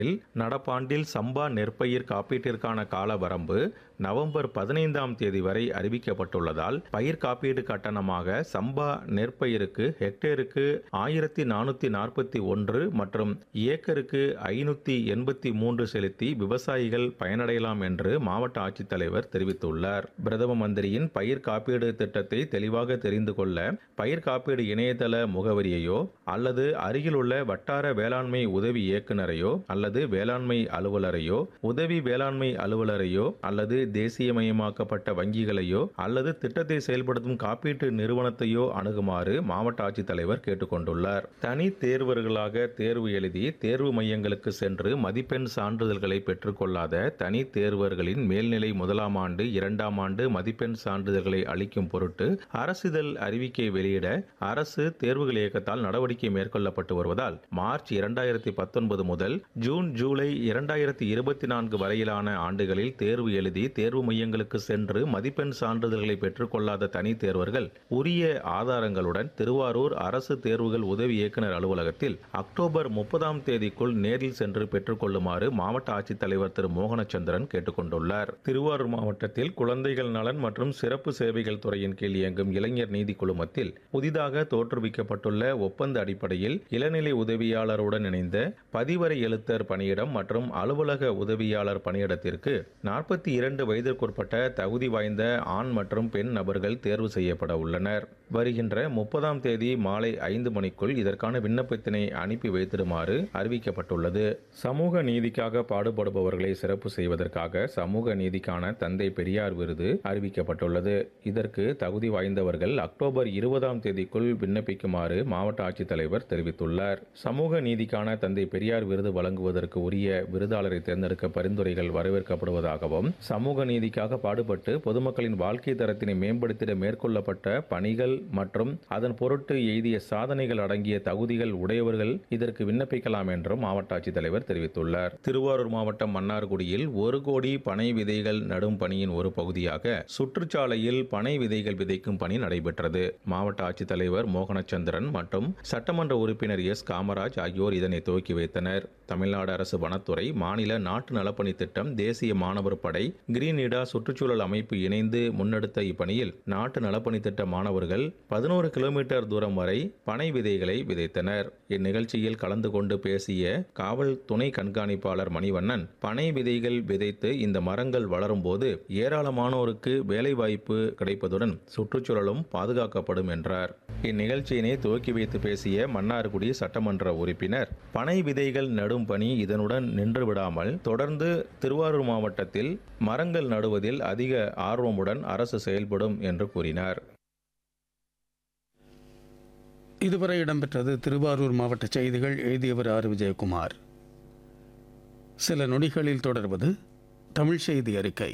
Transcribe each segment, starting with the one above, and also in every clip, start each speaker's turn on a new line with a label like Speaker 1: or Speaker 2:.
Speaker 1: நடப்பாண்டில் சம்பா நெற்பயிர் காப்பீட்டிற்கான கால வரம்பு நவம்பர் பதினைந்தாம் தேதி வரை அறிவிக்கப்பட்டுள்ளதால் பயிர் காப்பீடு கட்டணமாக சம்பா நெற்பயிருக்கு ஹெக்டேருக்கு ஆயிரத்தி நானூற்றி நாற்பத்தி ஒன்று மற்றும் ஏக்கருக்கு ஐநூற்றி எண்பத்தி மூன்று செலுத்தி விவசாயிகள் பயனடையலாம் என்று மாவட்ட ஆட்சித்தலைவர் தெரிவித்துள்ளார் பிரதம மந்திரியின் பயிர் காப்பீடு திட்டத்தை தெளிவாக தெரிந்து கொள்ள பயிர் காப்பீடு இணையதள முகவரியையோ அல்லது அருகிலுள்ள வட்டார வேளாண்மை உதவி இயக்குநரையோ அல்லது வேளாண்மை அலுவலரையோ உதவி வேளாண்மை அலுவலரையோ அல்லது தேசியமயமாக்கப்பட்ட வங்கிகளையோ அல்லது திட்டத்தை செயல்படுத்தும் காப்பீட்டு நிறுவனத்தையோ அணுகுமாறு மாவட்ட ஆட்சித்தலைவர் கேட்டுக்கொண்டுள்ளார் தனி தேர்வர்களாக தேர்வு எழுதி தேர்வு மையங்களுக்கு சென்று மதிப்பெண் சான்றிதழ்களை பெற்றுக்கொள்ளாத தனி தேர்வர்களின் மேல்நிலை முதலாம் ஆண்டு இரண்டாம் ஆண்டு மதிப்பெண் சான்றிதழ்களை அளிக்கும் பொருட்டு அரசிதழ் அறிவிக்கை வெளியிட அரசு தேர்வுகள் இயக்கத்தால் நடவடிக்கை மேற்கொள்ளப்பட்டு வருவதால் மார்ச் இரண்டாயிரத்தி பத்தொன்பது முதல் ஜூன் ஜூலை இரண்டாயிரத்தி இருபத்தி நான்கு வரையிலான ஆண்டுகளில் தேர்வு எழுதி தேர்வு மையங்களுக்கு சென்று மதிப்பெண் சான்றிதழ்களை பெற்றுக்கொள்ளாத தனி தேர்வர்கள் உரிய ஆதாரங்களுடன் திருவாரூர் அரசு தேர்வுகள் உதவி இயக்குநர் அலுவலகத்தில் அக்டோபர் முப்பதாம் தேதிக்குள் நேரில் சென்று பெற்றுக்கொள்ளுமாறு மாவட்ட ஆட்சித்தலைவர் திரு மோகனச்சந்திரன் கேட்டுக்கொண்டுள்ளார் திருவாரூர் மாவட்டத்தில் குழந்தைகள் நலன் மற்றும் சிறப்பு சேவைகள் துறையின் கீழ் இயங்கும் இளைஞர் நீதி குழுமத்தில் புதிதாக தோற்றுவிக்கப்பட்டுள்ள ஒப்பந்த அடிப்படையில் இளநிலை உதவியாளருடன் இணைந்த பதிவரை எழுத்தர் பணியிடம் மற்றும் அலுவலக உதவியாளர் பணியிடத்திற்கு நாற்பத்தி இரண்டு வயதிற்குட்பட்ட தகுதி வாய்ந்த ஆண் மற்றும் பெண் நபர்கள் தேர்வு செய்யப்பட உள்ளனர் வருகின்ற முப்பதாம் தேதி மாலை ஐந்து மணிக்குள் இதற்கான விண்ணப்பத்தினை அனுப்பி வைத்திடுமாறு அறிவிக்கப்பட்டுள்ளது சமூக நீதிக்காக பாடுபடுபவர்களை சிறப்பு செய்வதற்காக சமூக நீதிக்கான தந்தை பெரியார் விருது அறிவிக்கப்பட்டுள்ளது இதற்கு தகுதி வாய்ந்தவர்கள் அக்டோபர் இருபதாம் தேதிக்குள் விண்ணப்பிக்குமாறு மாவட்ட ஆட்சித்தலைவர் தெரிவித்துள்ளார் சமூக நீதிக்கான தந்தை பெரியார் விருது வழங்குவதற்கு உரிய விருதாளரை தேர்ந்தெடுக்க பரிந்துரைகள் வரவேற்கப்படுவதாகவும் சமூக நீதிக்காக பாடுபட்டு பொதுமக்களின் வாழ்க்கை தரத்தினை மேம்படுத்திட மேற்கொள்ளப்பட்ட பணிகள் மற்றும் அதன் பொருட்டு எய்திய சாதனைகள் அடங்கிய தகுதிகள் உடையவர்கள் இதற்கு விண்ணப்பிக்கலாம் என்றும் மாவட்ட ஆட்சித்தலைவர் தெரிவித்துள்ளார் திருவாரூர் மாவட்டம் மன்னார்குடியில் ஒரு கோடி பனை விதைகள் நடும் பணியின் ஒரு பகுதியாக சுற்றுச்சாலையில் பனை விதைகள் விதைக்கும் பணி நடைபெற்றது மாவட்ட ஆட்சித்தலைவர் மோகனச்சந்திரன் மற்றும் சட்டமன்ற உறுப்பினர் எஸ் காமராஜ் ஆகியோர் இதனை துவக்கி வைத்தனர் தமிழ்நாடு அரசு வனத்துறை மாநில நாட்டு நலப்பணி திட்டம் தேசிய மாணவர் படை கிரீன் இடா சுற்றுச்சூழல் அமைப்பு இணைந்து முன்னெடுத்த இப்பணியில் நாட்டு நலப்பணி திட்ட மாணவர்கள் பதினோரு கிலோமீட்டர் தூரம் வரை பனை விதைகளை விதைத்தனர் இந்நிகழ்ச்சியில் கலந்து கொண்டு பேசிய காவல் துணை கண்காணிப்பாளர் மணிவண்ணன் பனை விதைகள் விதைத்து இந்த மரங்கள் வளரும் போது ஏராளமானோருக்கு வேலைவாய்ப்பு கிடைப்பதுடன் சுற்றுச்சூழலும் பாதுகாக்கப்படும் என்றார் இந்நிகழ்ச்சியினை துவக்கி வைத்து பேசிய மன்னார்குடி சட்டமன்ற உறுப்பினர் பனை விதைகள் நடும் பணி இதனுடன் நின்று விடாமல் தொடர்ந்து திருவாரூர் மாவட்டத்தில் மரங்கள் நடுவதில் அதிக ஆர்வமுடன் அரசு செயல்படும் என்று கூறினார்
Speaker 2: இதுவரை இடம்பெற்றது திருவாரூர் மாவட்ட செய்திகள் எழுதியவர் ஆர் விஜயகுமார் சில நொடிகளில் தொடர்வது தமிழ் செய்தி அறிக்கை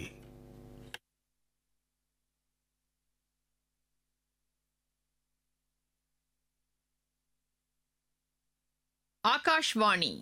Speaker 3: ஆகாஷ்வாணி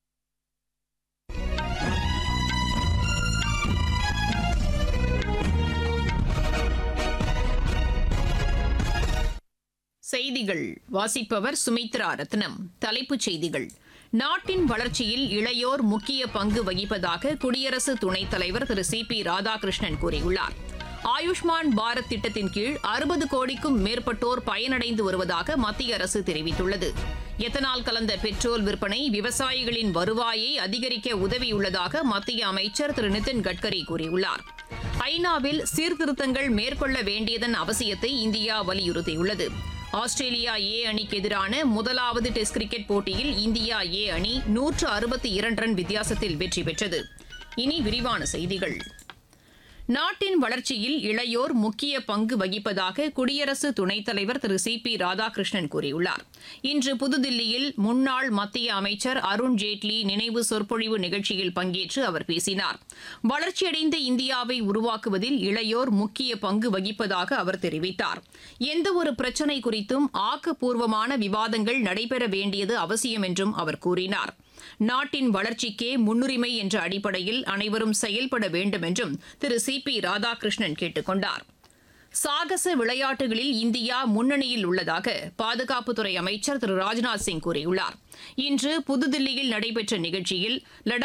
Speaker 3: செய்திகள் வாசிப்பவர் சுமித்ரா ரத்னம் தலைப்புச் செய்திகள் நாட்டின் வளர்ச்சியில் இளையோர் முக்கிய பங்கு வகிப்பதாக குடியரசு துணைத் தலைவர் திரு சி பி ராதாகிருஷ்ணன் கூறியுள்ளார் ஆயுஷ்மான் பாரத் திட்டத்தின் கீழ் அறுபது கோடிக்கும் மேற்பட்டோர் பயனடைந்து வருவதாக மத்திய அரசு தெரிவித்துள்ளது எத்தனால் கலந்த பெட்ரோல் விற்பனை விவசாயிகளின் வருவாயை அதிகரிக்க உதவியுள்ளதாக மத்திய அமைச்சர் திரு நிதின் கட்கரி கூறியுள்ளார் ஐநாவில் சீர்திருத்தங்கள் மேற்கொள்ள வேண்டியதன் அவசியத்தை இந்தியா வலியுறுத்தியுள்ளது ஆஸ்திரேலியா ஏ அணிக்கு எதிரான முதலாவது டெஸ்ட் கிரிக்கெட் போட்டியில் இந்தியா ஏ அணி நூற்று அறுபத்தி இரண்டு ரன் வித்தியாசத்தில் வெற்றி பெற்றது இனி விரிவான செய்திகள் நாட்டின் வளர்ச்சியில் இளையோர் முக்கிய பங்கு வகிப்பதாக குடியரசு துணைத் தலைவர் திரு சி பி ராதாகிருஷ்ணன் கூறியுள்ளார் இன்று புதுதில்லியில் முன்னாள் மத்திய அமைச்சர் அருண் ஜேட்லி நினைவு சொற்பொழிவு நிகழ்ச்சியில் பங்கேற்று அவர் பேசினார் வளர்ச்சியடைந்த இந்தியாவை உருவாக்குவதில் இளையோர் முக்கிய பங்கு வகிப்பதாக அவர் தெரிவித்தார் எந்தவொரு பிரச்சினை குறித்தும் ஆக்கப்பூர்வமான விவாதங்கள் நடைபெற வேண்டியது அவசியம் என்றும் அவர் கூறினார் நாட்டின் வளர்ச்சிக்கே முன்னுரிமை என்ற அடிப்படையில் அனைவரும் செயல்பட வேண்டும் என்றும் திரு சி பி ராதாகிருஷ்ணன் கேட்டுக் கொண்டார் சாகச விளையாட்டுகளில் இந்தியா முன்னணியில் உள்ளதாக பாதுகாப்புத்துறை அமைச்சர் திரு ராஜ்நாத் சிங் கூறியுள்ளார் இன்று புதுதில்லியில் நடைபெற்ற நிகழ்ச்சியில் லடாக்